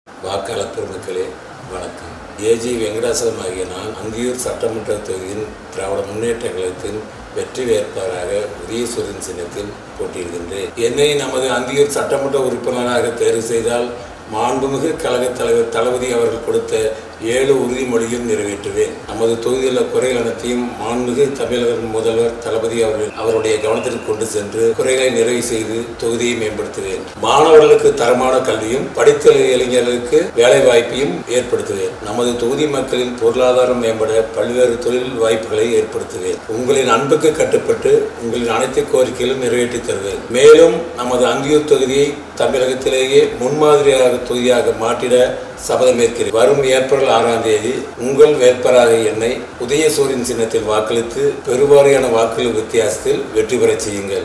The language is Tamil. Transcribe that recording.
வாக்காளர் பெருமக்களே வணக்கம் ஏஜி வெங்கடாசலம் ஆகிய நான் அந்தியூர் சட்டமன்ற தொகுதியின் திராவிட முன்னேற்ற கழகத்தின் வெற்றி வேட்பாளராக உதயசூரியன் சின்னத்தில் போட்டியிடுகின்றேன் என்னை நமது அந்தியூர் சட்டமன்ற உறுப்பினராக தேர்வு செய்தால் மாண்புமிகு கழகத் தலைவர் தளபதி அவர்கள் கொடுத்த ஏழு உறுதிமொழியும் நிறைவேற்றுவேன் நமது தொகுதியில் குறைகள் அனைத்தையும் மாண்புமிகு தமிழக முதல்வர் தளபதி அவர்கள் அவருடைய கவனத்திற்கு கொண்டு சென்று குறைகளை நிறைவு செய்து தொகுதியை மேம்படுத்துவேன் மாணவர்களுக்கு தரமான கல்வியும் படித்த இளைஞர்களுக்கு வேலை வாய்ப்பையும் ஏற்படுத்துவேன் நமது தொகுதி மக்களின் பொருளாதாரம் மேம்பட பல்வேறு தொழில் வாய்ப்புகளை ஏற்படுத்துவேன் உங்களின் அன்புக்கு கட்டுப்பட்டு உங்களின் அனைத்து கோரிக்கைகளும் நிறைவேற்றி தருவேன் மேலும் நமது அந்தியூர் தொகுதியை தமிழகத்திலேயே முன்மாதிரியாக தொகுதியாக மாற்றிட சபதமேற்கிறேன் வரும் ஏப்ரல் ஆறாம் தேதி உங்கள் வேட்பாளராக என்னை உதயசூரியன் சின்னத்தில் வாக்களித்து பெருவாரியான வாக்குகள் வித்தியாசத்தில் வெற்றி பெறச் செய்யுங்கள்